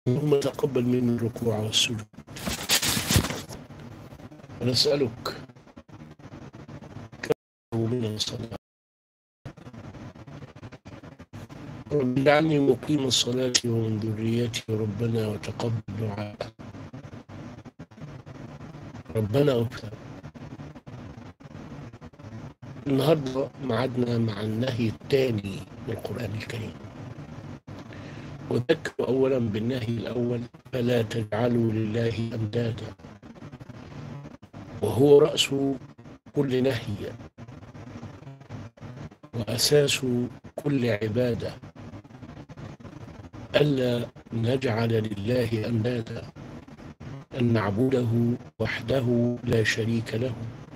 اللهم تقبل مني الركوع والسجود ونسألك كم من الصلاة رب اجعلني مقيم الصلاة ومن ذريتي ربنا وتقبل دعاء ربنا اغفر النهارده معادنا مع النهي الثاني من القرآن الكريم وذكر أولا بالنهي الأول فلا تجعلوا لله أندادا وهو رأس كل نهي وأساس كل عبادة ألا نجعل لله أندادا أن نعبده وحده لا شريك له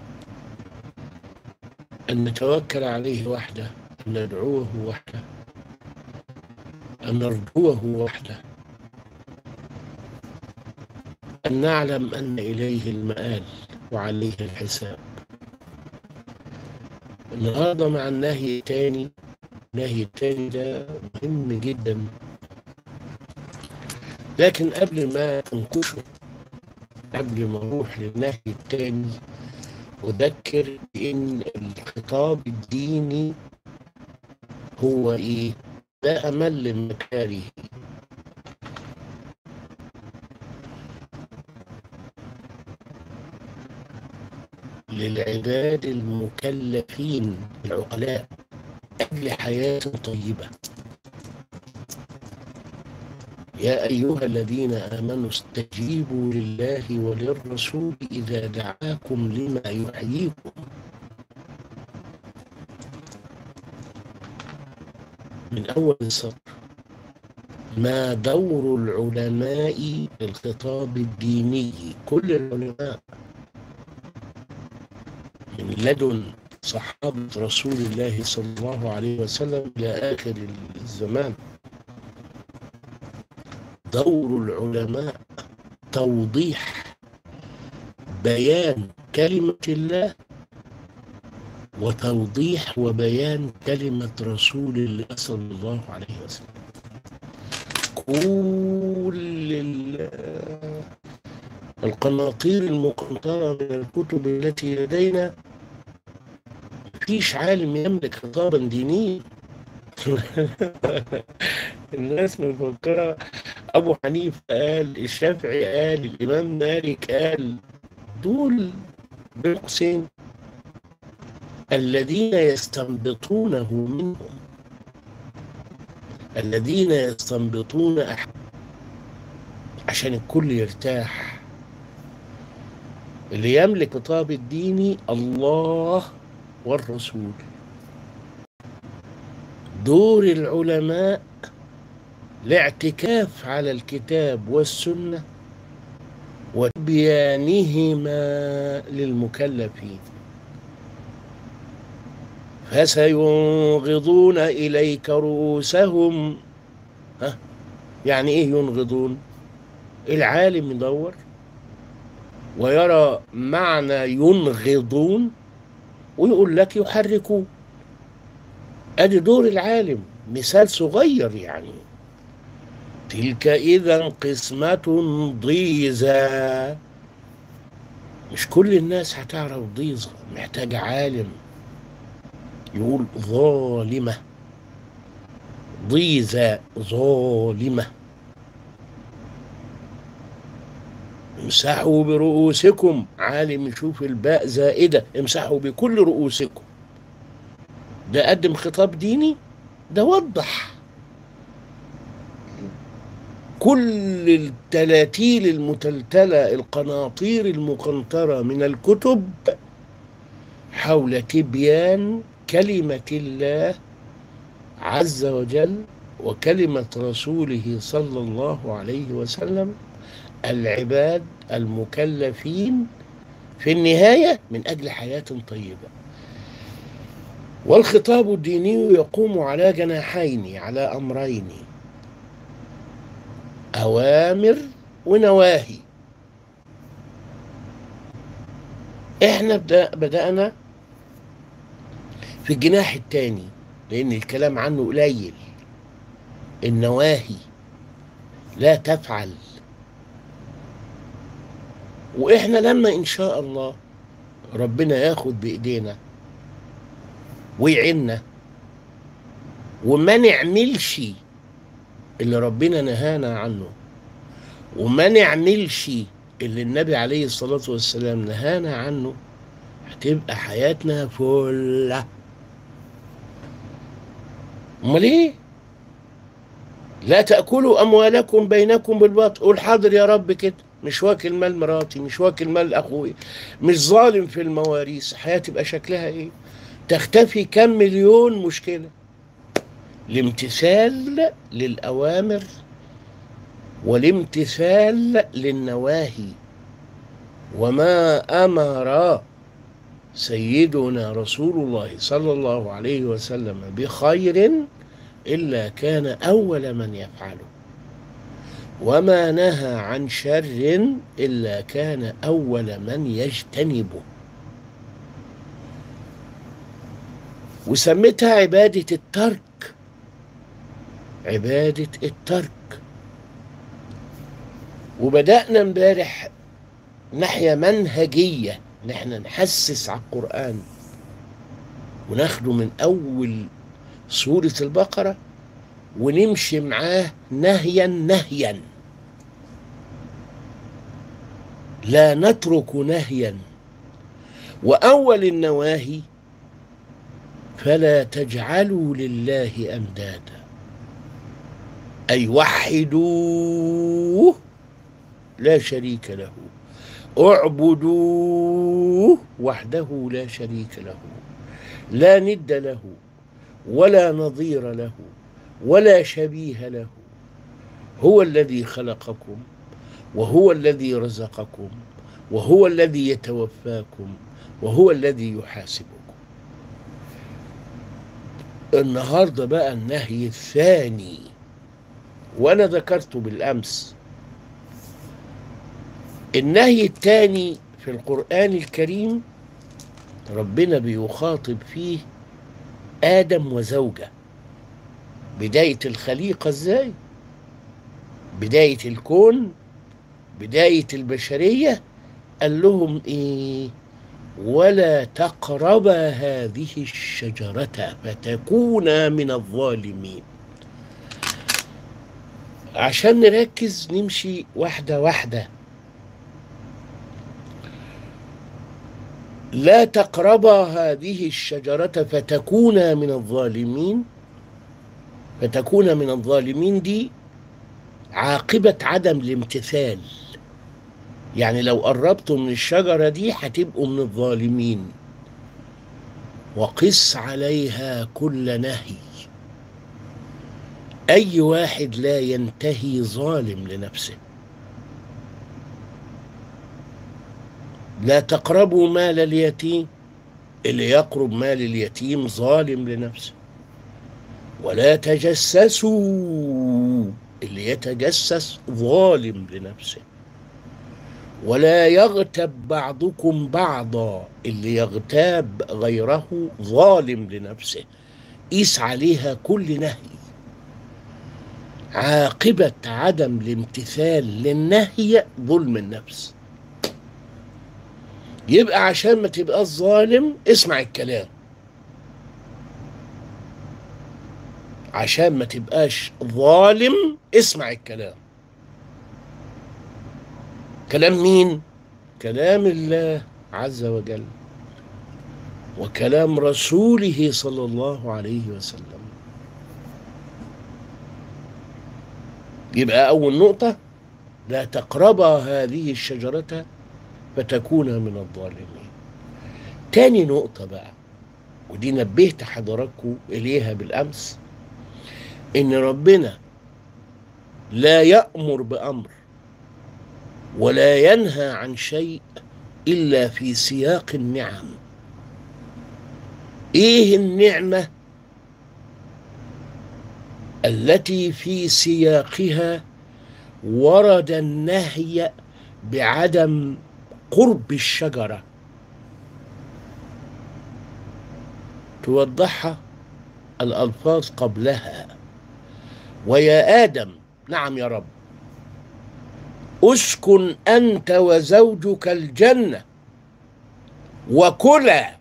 أن نتوكل عليه وحده أن ندعوه وحده أن نرجوه وحده أن نعلم أن إليه المآل وعليه الحساب النهارده مع النهي الثاني النهي الثاني ده مهم جدا لكن قبل ما انكشه قبل ما اروح للنهي الثاني اذكر ان الخطاب الديني هو ايه ده امل المكاره للعباد المكلفين العقلاء أجل حياة طيبة يا أيها الذين آمنوا استجيبوا لله وللرسول إذا دعاكم لما يحييكم من أول السطر ما دور العلماء في الخطاب الديني كل العلماء من لدن صحابة رسول الله صلى الله عليه وسلم إلى آخر الزمان دور العلماء توضيح بيان كلمة الله وتوضيح وبيان كلمة رسول الله صلى الله عليه وسلم كل القناطير المقنطرة من الكتب التي لدينا مفيش عالم يملك خطابا دينيا الناس مفكرة أبو حنيفة قال الشافعي قال الإمام مالك قال دول بين قوسين الذين يستنبطونه منهم الذين يستنبطون أح... عشان الكل يرتاح اللي يملك خطاب الديني الله والرسول دور العلماء الاعتكاف على الكتاب والسنة وبيانهما للمكلفين فسينغضون إليك رؤوسهم ها يعني إيه ينغضون العالم يدور ويرى معنى ينغضون ويقول لك يحركون ادي دور العالم مثال صغير يعني تلك اذا قسمة ضيزى مش كل الناس هتعرف ضيزة محتاج عالم يقول ظالمة ضيزة ظالمة امسحوا برؤوسكم عالم يشوف الباء زائدة امسحوا بكل رؤوسكم ده قدم خطاب ديني ده وضح كل التلاتيل المتلتلة القناطير المقنطرة من الكتب حول تبيان كلمة الله عز وجل وكلمة رسوله صلى الله عليه وسلم العباد المكلفين في النهاية من أجل حياة طيبة والخطاب الديني يقوم على جناحين على أمرين أوامر ونواهي احنا بدأ بدأنا في الجناح الثاني لأن الكلام عنه قليل النواهي لا تفعل واحنا لما ان شاء الله ربنا ياخد بايدينا ويعيننا وما نعملش اللي ربنا نهانا عنه وما نعملش اللي النبي عليه الصلاة والسلام نهانا عنه هتبقى حياتنا فلة امال ايه لا تأكلوا أموالكم بينكم بالباطل قول حاضر يا رب كده مش واكل مال مراتي مش واكل مال أخوي مش ظالم في المواريث حياتي تبقى شكلها ايه تختفي كم مليون مشكلة الامتثال للأوامر والامتثال للنواهي وما أمر سيدنا رسول الله صلى الله عليه وسلم بخير إلا كان أول من يفعله وما نهى عن شر إلا كان أول من يجتنبه وسميتها عبادة الترك عبادة الترك وبدأنا امبارح ناحية منهجية ان احنا نحسس على القرآن وناخده من أول سورة البقرة ونمشي معاه نهيا نهيا لا نترك نهيا وأول النواهي فلا تجعلوا لله أندادا أي وحدوه لا شريك له اعبدوه وحده لا شريك له لا ند له ولا نظير له ولا شبيه له هو الذي خلقكم وهو الذي رزقكم وهو الذي يتوفاكم وهو الذي يحاسبكم النهارده بقى النهي الثاني وانا ذكرته بالامس النهي الثاني في القران الكريم ربنا بيخاطب فيه ادم وزوجه بدايه الخليقه ازاي بدايه الكون بدايه البشريه قال لهم ايه ولا تقربا هذه الشجرة فتكونا من الظالمين عشان نركز نمشي واحدة واحدة لا تقربا هذه الشجرة فتكونا من الظالمين فتكون من الظالمين دي عاقبة عدم الامتثال يعني لو قربتوا من الشجرة دي هتبقوا من الظالمين وقس عليها كل نهي أي واحد لا ينتهي ظالم لنفسه لا تقربوا مال اليتيم اللي يقرب مال اليتيم ظالم لنفسه ولا تجسسوا اللي يتجسس ظالم لنفسه ولا يغتب بعضكم بعضا اللي يغتاب غيره ظالم لنفسه قيس عليها كل نهي عاقبة عدم الامتثال للنهي ظلم النفس يبقى عشان ما تبقى الظالم اسمع الكلام عشان ما تبقاش ظالم اسمع الكلام كلام مين كلام الله عز وجل وكلام رسوله صلى الله عليه وسلم يبقى اول نقطه لا تقربا هذه الشجره فتكون من الظالمين تاني نقطه بقى ودي نبهت حضراتكم اليها بالامس ان ربنا لا يامر بامر ولا ينهى عن شيء الا في سياق النعم ايه النعمه التي في سياقها ورد النهي بعدم قرب الشجره توضحها الالفاظ قبلها ويا ادم نعم يا رب اسكن انت وزوجك الجنه وكلا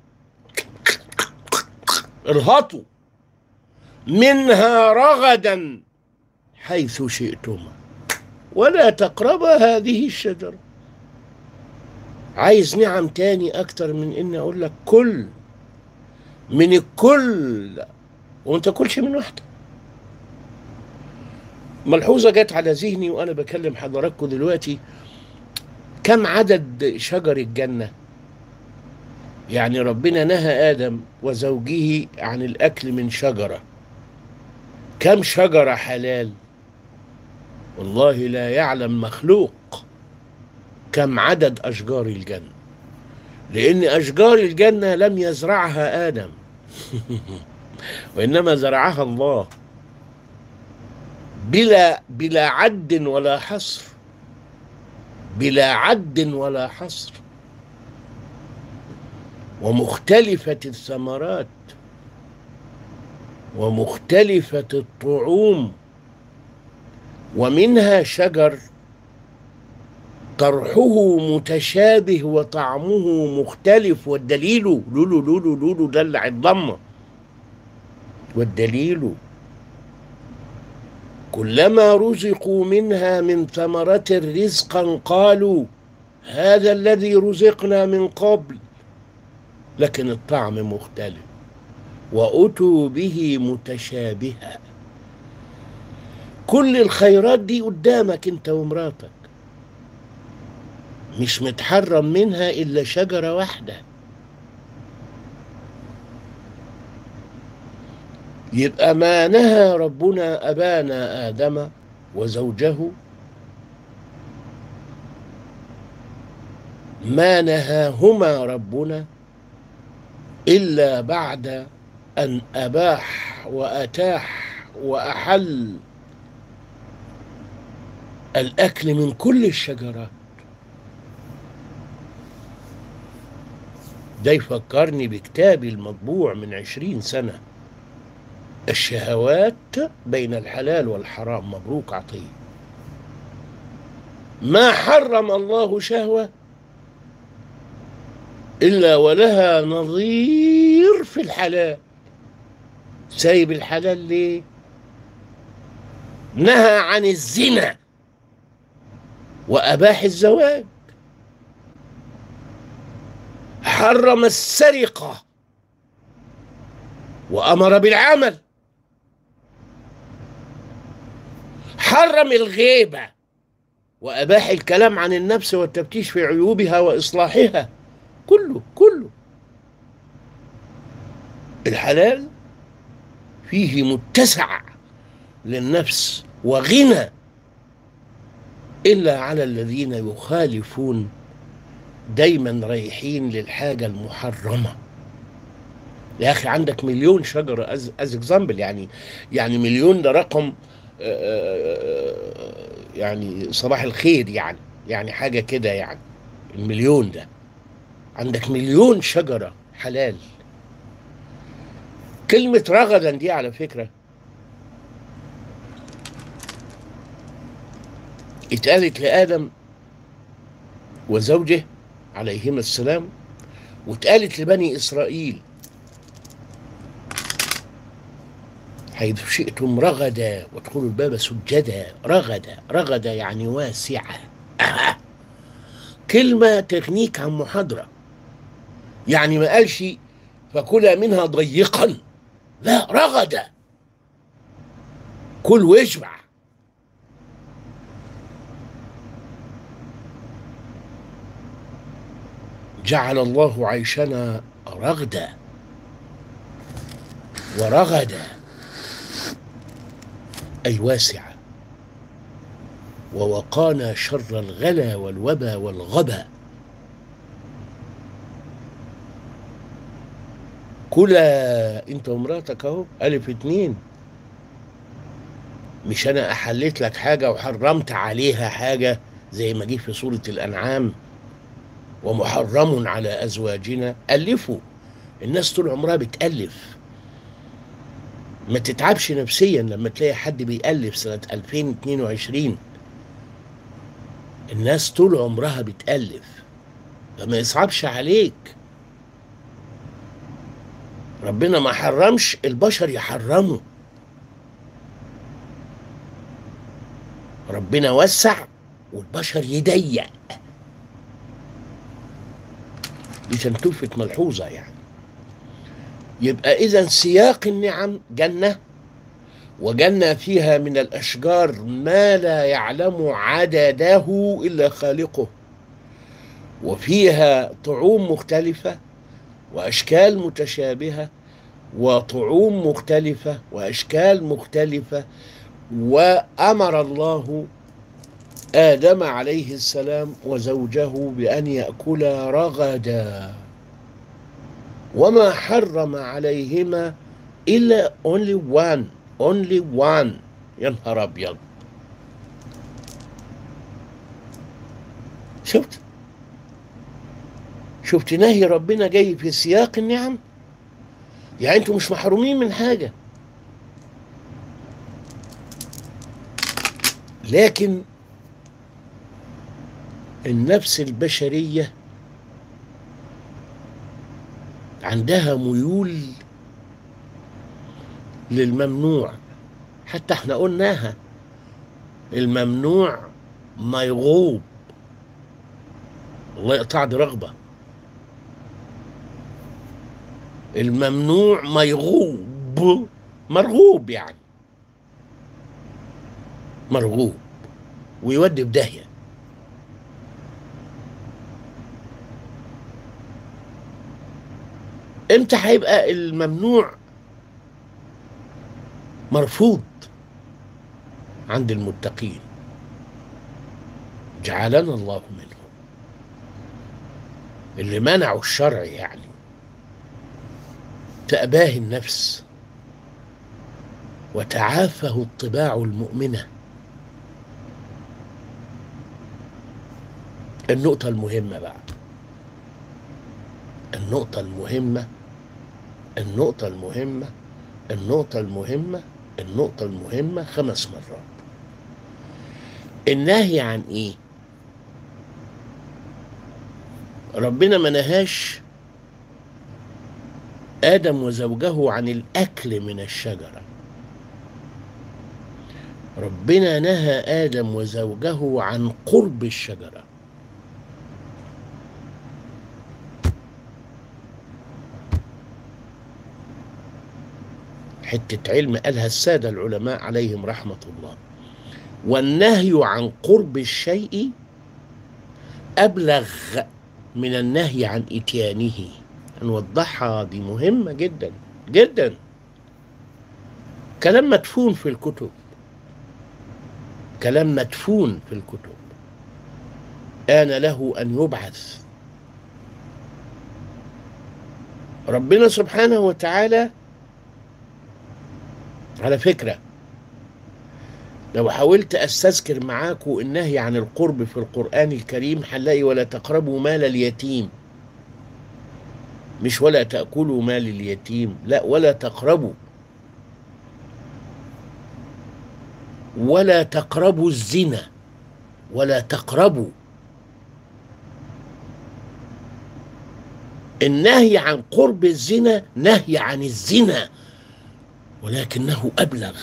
ارهطوا منها رغدا حيث شئتما ولا تقربا هذه الشجره عايز نعم تاني اكتر من ان اقول لك كل من الكل وانت كلش من واحده ملحوظه جت على ذهني وانا بكلم حضراتكم دلوقتي كم عدد شجر الجنه يعني ربنا نهى ادم وزوجه عن الاكل من شجره كم شجره حلال والله لا يعلم مخلوق كم عدد اشجار الجنه لان اشجار الجنه لم يزرعها ادم وانما زرعها الله بلا بلا عد ولا حصر بلا عد ولا حصر ومختلفة الثمرات ومختلفة الطعوم ومنها شجر طرحه متشابه وطعمه مختلف والدليل لولو لولو لولو دلع الضمة والدليل كلما رزقوا منها من ثمرة رزقا قالوا هذا الذي رزقنا من قبل لكن الطعم مختلف وأتوا به متشابها كل الخيرات دي قدامك انت ومراتك مش متحرم منها إلا شجرة واحدة يبقى ما نهى ربنا أبانا آدم وزوجه ما نهاهما ربنا إلا بعد أن أباح وأتاح وأحل الأكل من كل الشجرات ده يفكرني بكتابي المطبوع من عشرين سنة الشهوات بين الحلال والحرام مبروك عطية ما حرم الله شهوة إلا ولها نظير في الحلال سايب الحلال ليه نهى عن الزنا وأباح الزواج حرم السرقة وأمر بالعمل حرم الغيبة وأباح الكلام عن النفس والتفتيش في عيوبها وإصلاحها كله كله الحلال فيه متسع للنفس وغنى إلا على الذين يخالفون دايما رايحين للحاجة المحرمة يا أخي عندك مليون شجرة از اكزامبل يعني يعني مليون ده رقم يعني صباح الخير يعني يعني حاجة كده يعني المليون ده عندك مليون شجرة حلال كلمة رغدا دي على فكرة اتقالت لآدم وزوجه عليهما السلام واتقالت لبني إسرائيل حيث شئتم رغدا وادخلوا الباب سجدا رغدا رغدا يعني واسعة آه. كلمة تغنيك عن محاضرة يعني ما قالش فكلا منها ضيقا لا رغدا كل واشبع جعل الله عيشنا رغدا ورغدا أي واسعة ووقانا شر الغلا والوبا والغبا كلا انت ومراتك اهو الف اتنين مش انا احليت لك حاجة وحرمت عليها حاجة زي ما جه في سورة الانعام ومحرم على ازواجنا الفوا الناس طول عمرها بتالف ما تتعبش نفسيا لما تلاقي حد بيألف سنة 2022 الناس طول عمرها بتألف فما يصعبش عليك ربنا ما حرمش البشر يحرموا ربنا وسع والبشر يضيق دي تلفت ملحوظة يعني يبقى إذا سياق النعم جنة وجنة فيها من الأشجار ما لا يعلم عدده إلا خالقه وفيها طعوم مختلفة وأشكال متشابهة وطعوم مختلفة وأشكال مختلفة وأمر الله آدم عليه السلام وزوجه بأن يأكلا رغدا وما حرم عليهما إلا only one only one يا نهار أبيض شفت شفت نهي ربنا جاي في سياق النعم يعني انتوا مش محرومين من حاجة لكن النفس البشرية عندها ميول للممنوع حتى احنا قلناها الممنوع ميغوب الله يقطع دي رغبة الممنوع ميغوب مرغوب يعني مرغوب ويودي في داهيه امتى هيبقى الممنوع مرفوض عند المتقين جعلنا الله منهم اللي منعوا الشرع يعني تأباه النفس وتعافه الطباع المؤمنة النقطة المهمة بقى النقطة المهمة النقطة المهمة النقطة المهمة النقطة المهمة خمس مرات النهي عن ايه ربنا ما نهاش آدم وزوجه عن الأكل من الشجرة ربنا نهى آدم وزوجه عن قرب الشجرة حتة علم قالها السادة العلماء عليهم رحمة الله والنهي عن قرب الشيء أبلغ من النهي عن إتيانه نوضحها دي مهمة جدا جدا كلام مدفون في الكتب كلام مدفون في الكتب آن له أن يبعث ربنا سبحانه وتعالى على فكرة لو حاولت أستذكر معاكم النهي عن القرب في القرآن الكريم هنلاقي ولا تقربوا مال اليتيم مش ولا تأكلوا مال اليتيم لا ولا تقربوا ولا تقربوا الزنا ولا تقربوا النهي عن قرب الزنا نهي عن الزنا ولكنه أبلغ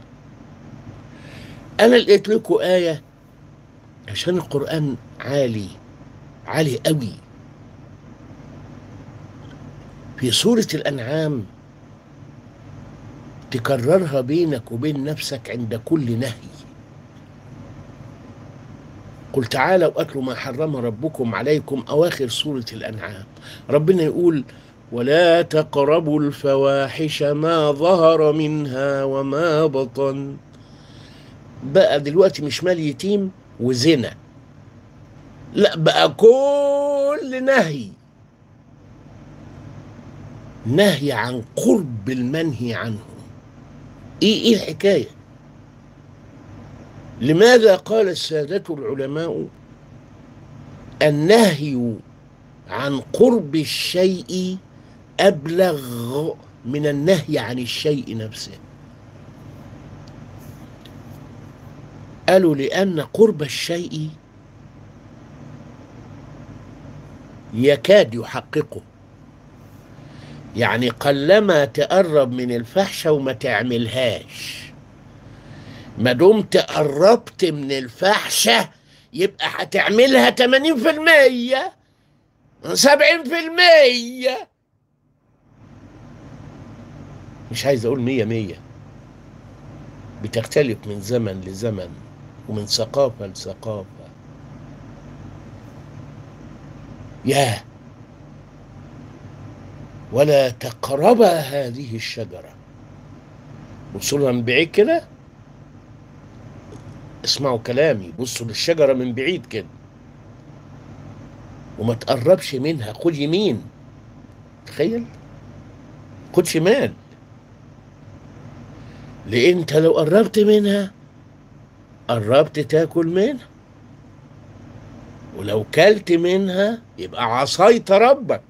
أنا لقيت لكم آية عشان القرآن عالي عالي قوي في سورة الأنعام تكررها بينك وبين نفسك عند كل نهي قل تعالوا أكلوا ما حرم ربكم عليكم أواخر سورة الأنعام ربنا يقول ولا تقربوا الفواحش ما ظهر منها وما بطن بقى دلوقتي مش مال يتيم وزنا لا بقى كل نهي نهي عن قرب المنهي عنه ايه ايه الحكايه لماذا قال السادة العلماء النهي عن قرب الشيء أبلغ من النهي عن الشيء نفسه قالوا لأن قرب الشيء يكاد يحققه يعني قلما تقرب من الفحشة وما تعملهاش ما دمت قربت من الفحشة يبقى هتعملها 80% 70% مش عايز اقول مية مية بتختلف من زمن لزمن ومن ثقافة لثقافة ياه ولا تقربا هذه الشجرة بصوا من بعيد كده اسمعوا كلامي بصوا للشجرة من بعيد كده وما تقربش منها خد يمين تخيل خد شمال لان انت لو قربت منها قربت تاكل منها ولو كلت منها يبقى عصيت ربك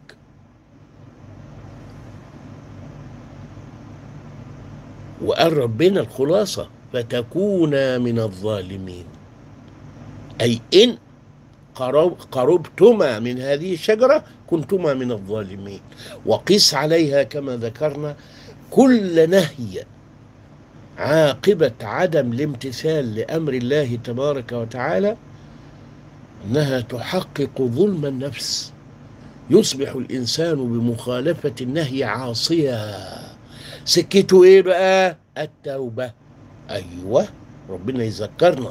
وقال ربنا الخلاصة فتكونا من الظالمين أي إن قرب قربتما من هذه الشجرة كنتما من الظالمين وقس عليها كما ذكرنا كل نهي عاقبة عدم الامتثال لأمر الله تبارك وتعالى أنها تحقق ظلم النفس يصبح الإنسان بمخالفة النهي عاصيا سكته إيه بقى؟ التوبة أيوة ربنا يذكرنا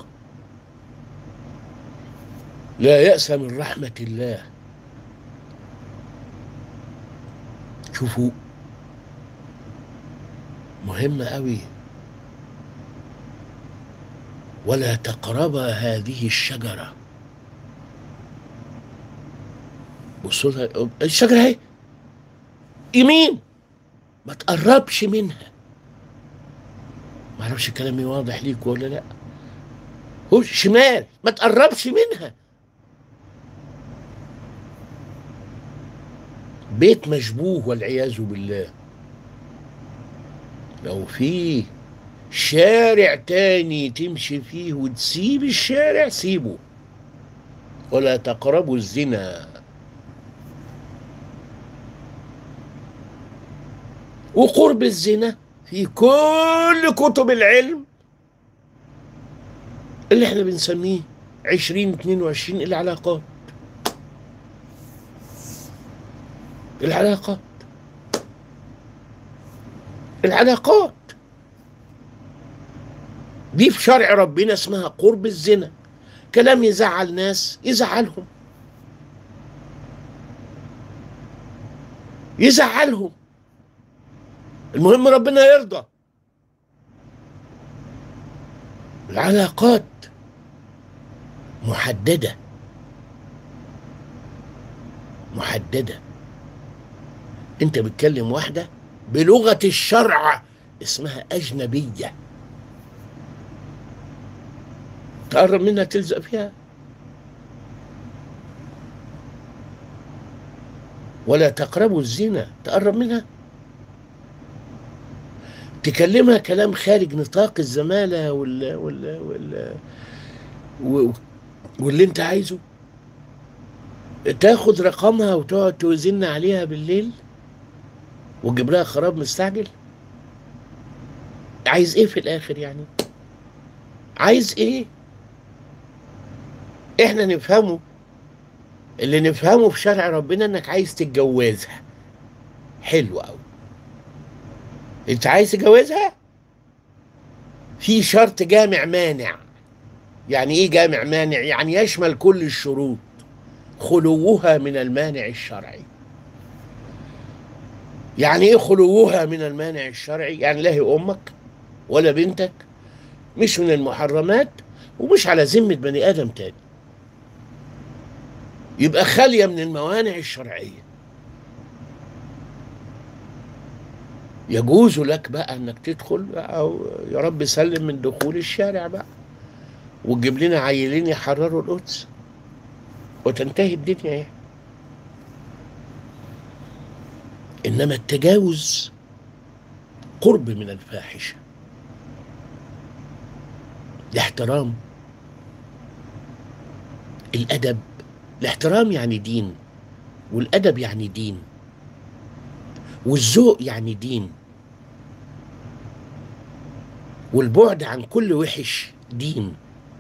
لا يأس من رحمة الله شوفوا مهمة أوي ولا تقربا هذه الشجرة بصوا لها الشجرة اهي يمين ما تقربش منها ما اعرفش كلامي واضح ليك ولا لا هو شمال ما تقربش منها بيت مشبوه والعياذ بالله لو فيه شارع تاني تمشي فيه وتسيب الشارع سيبه ولا تقربوا الزنا وقرب الزنا في كل كتب العلم اللي احنا بنسميه عشرين اتنين وعشرين العلاقات العلاقات العلاقات دي في شرع ربنا اسمها قرب الزنا كلام يزعل ناس يزعلهم يزعلهم المهم ربنا يرضى العلاقات محددة محددة انت بتكلم واحدة بلغة الشرع اسمها أجنبية تقرب منها تلزق فيها ولا تقربوا الزنا تقرب منها تكلمها كلام خارج نطاق الزمالة وال وال وال و- واللي انت عايزه تاخد رقمها وتقعد توزن عليها بالليل وتجيب لها خراب مستعجل عايز ايه في الاخر يعني عايز ايه احنا نفهمه اللي نفهمه في شرع ربنا انك عايز تتجوزها حلو قوي انت عايز تتجوزها في شرط جامع مانع يعني ايه جامع مانع يعني يشمل كل الشروط خلوها من المانع الشرعي يعني ايه خلوها من المانع الشرعي يعني لا هي امك ولا بنتك مش من المحرمات ومش على ذمة بني ادم تاني يبقى خالية من الموانع الشرعية يجوز لك بقى انك تدخل بقى او يا رب سلم من دخول الشارع بقى وتجيب لنا عيلين يحرروا القدس وتنتهي الدنيا يعني انما التجاوز قرب من الفاحشه الاحترام الادب الاحترام يعني دين والادب يعني دين والذوق يعني دين والبعد عن كل وحش دين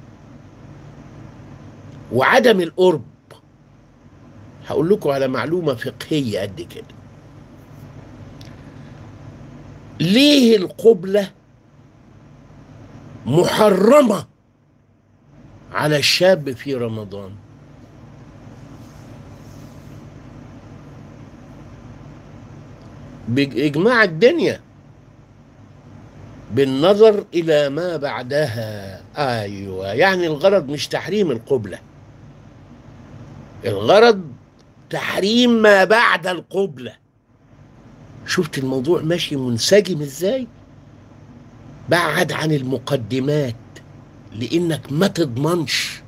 وعدم القرب هقول لكم على معلومه فقهيه قد كده ليه القبله محرمه على الشاب في رمضان بإجماع الدنيا بالنظر إلى ما بعدها أيوة يعني الغرض مش تحريم القبلة الغرض تحريم ما بعد القبلة شفت الموضوع ماشي منسجم ازاي بعد عن المقدمات لانك ما تضمنش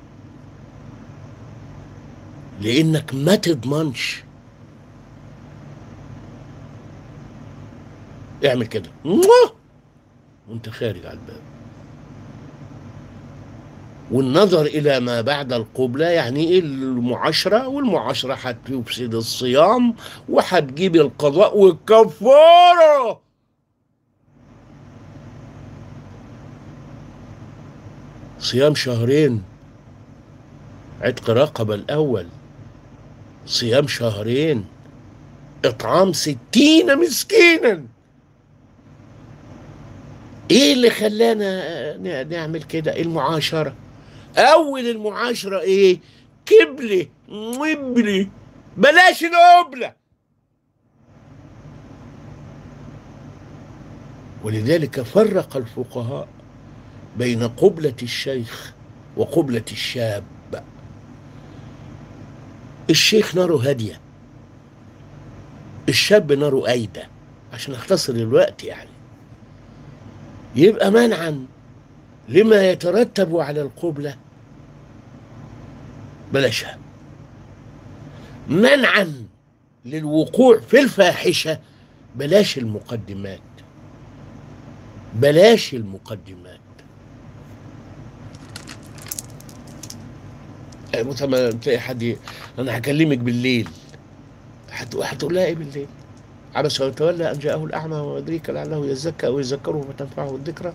لانك ما تضمنش اعمل كده وانت خارج على الباب والنظر الى ما بعد القبلة يعني ايه المعاشرة والمعاشرة هتفسد الصيام وهتجيب القضاء والكفارة صيام شهرين عتق رقبة الأول صيام شهرين إطعام ستين مسكينا إيه اللي خلانا نعمل كده المعاشرة أول المعاشرة إيه كبلة مبلي بلاش القبلة ولذلك فرق الفقهاء بين قبلة الشيخ وقبلة الشاب الشيخ ناره هادية الشاب ناره أيدة عشان اختصر الوقت يعني يبقى منعا لما يترتب على القبلة بلاشها منعا للوقوع في الفاحشة بلاش المقدمات بلاش المقدمات مثلا تلاقي حد ي- انا هكلمك بالليل هت- هتقول لها ايه بالليل عبس وتولى ان جاءه الاعمى وما يدريك لعله يزكى او يذكره فتنفعه الذكرى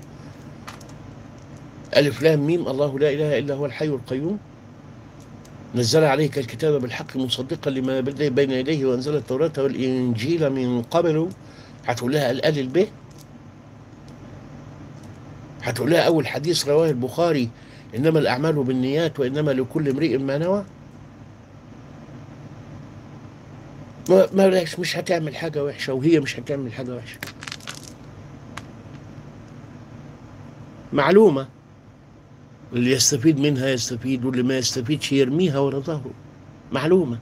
الف لام ميم الله لا اله الا هو الحي القيوم نزل عليك الكتاب بالحق مصدقا لما بين يديه وانزل التوراه والانجيل من قبل هتقول لها الال الب هتقول لها اول حديث رواه البخاري انما الاعمال بالنيات وانما لكل امرئ ما نوى ما ما بلاش مش هتعمل حاجه وحشه وهي مش هتعمل حاجه وحشه معلومه اللي يستفيد منها يستفيد واللي ما يستفيدش يرميها ورا ظهره معلومه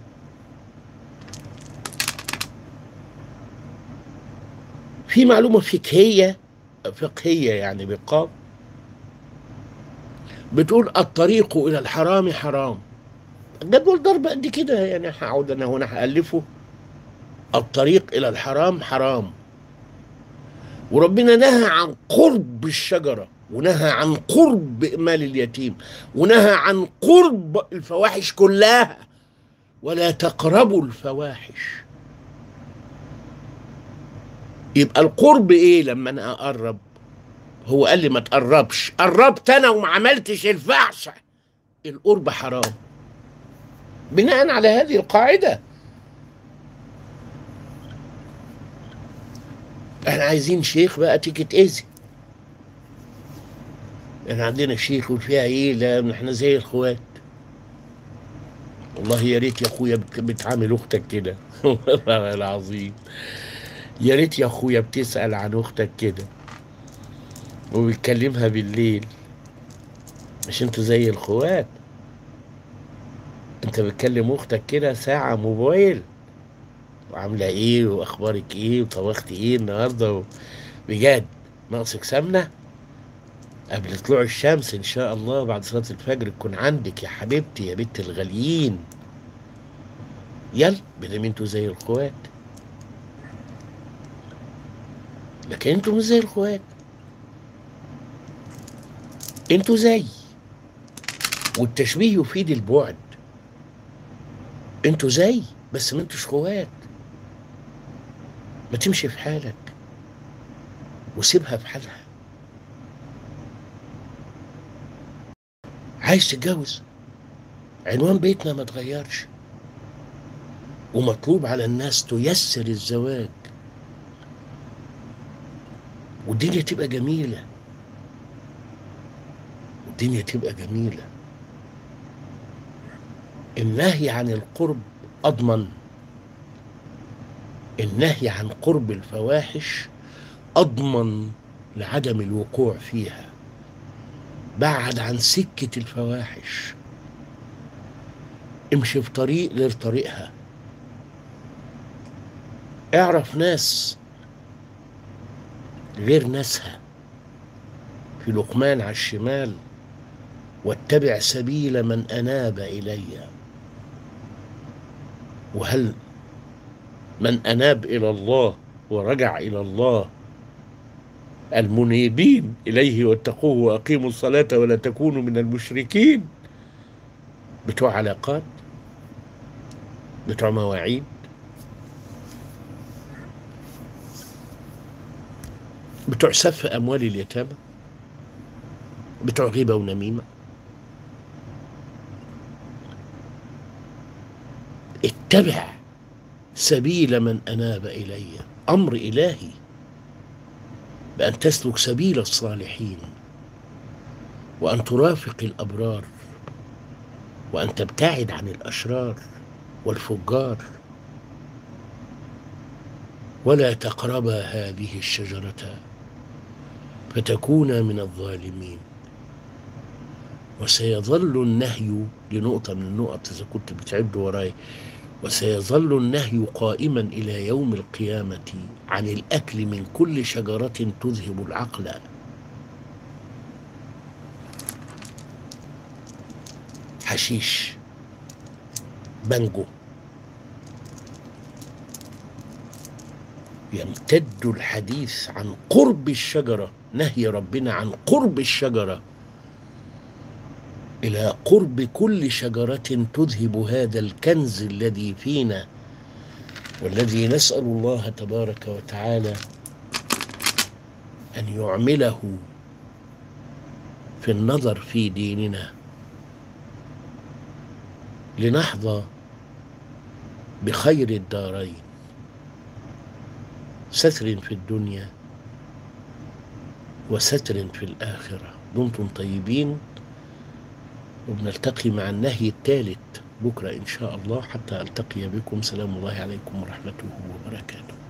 في معلومه فقهيه فقهيه يعني بقاف بتقول الطريق الى الحرام حرام جدول ضرب قد كده يعني هقعد انا هنا هالفه الطريق الى الحرام حرام وربنا نهى عن قرب الشجره ونهى عن قرب مال اليتيم ونهى عن قرب الفواحش كلها ولا تقربوا الفواحش يبقى القرب ايه لما انا اقرب هو قال لي ما تقربش قربت انا وما عملتش الفحشه القرب حرام بناء على هذه القاعده احنا عايزين شيخ بقى تيجي تاذي احنا عندنا شيخ وفيها ايه لا احنا زي الاخوات والله يا ريت يا اخويا بت- بتعامل اختك كده والله العظيم يا ريت يا اخويا بتسال عن اختك كده وبتكلمها بالليل مش انتوا زي الخوات انت بتكلم اختك كده ساعة موبايل وعاملة ايه واخبارك ايه وطبختي ايه النهاردة و... بجد ناقصك سمنة قبل طلوع الشمس ان شاء الله بعد صلاة الفجر تكون عندك يا حبيبتي يا بنت الغاليين يلا بدل انتوا زي الخوات لكن انتوا مش زي الخوات انتوا زي والتشبيه يفيد البعد انتوا زي بس ما انتوش اخوات ما تمشي في حالك وسيبها في حالها عايز تتجوز عنوان بيتنا ما تغيرش ومطلوب على الناس تيسر الزواج والدنيا تبقى جميلة والدنيا تبقى جميلة النهي عن القرب أضمن النهي عن قرب الفواحش أضمن لعدم الوقوع فيها بعد عن سكة الفواحش امشي في طريق غير طريقها اعرف ناس غير ناسها في لقمان على الشمال واتبع سبيل من أناب إلي وهل من أناب إلى الله ورجع إلى الله المنيبين إليه واتقوه وأقيموا الصلاة ولا تكونوا من المشركين بتوع علاقات بتوع مواعيد بتوع سف أموال اليتامى بتوع غيبة ونميمة اتبع سبيل من أناب إلي أمر إلهي بأن تسلك سبيل الصالحين وأن ترافق الأبرار وأن تبتعد عن الأشرار والفجار ولا تقربا هذه الشجرة فتكونا من الظالمين وسيظل النهي لنقطة من النقط إذا كنت بتعد وراي وسيظل النهي قائما إلى يوم القيامة عن الأكل من كل شجرة تذهب العقل حشيش بانجو يمتد الحديث عن قرب الشجرة نهي ربنا عن قرب الشجرة إلى قرب كل شجرة تذهب هذا الكنز الذي فينا والذي نسأل الله تبارك وتعالى أن يعمله في النظر في ديننا لنحظى بخير الدارين ستر في الدنيا وستر في الآخرة دمتم طيبين وبنلتقي مع النهي الثالث بكرة إن شاء الله حتى ألتقي بكم سلام الله عليكم ورحمته وبركاته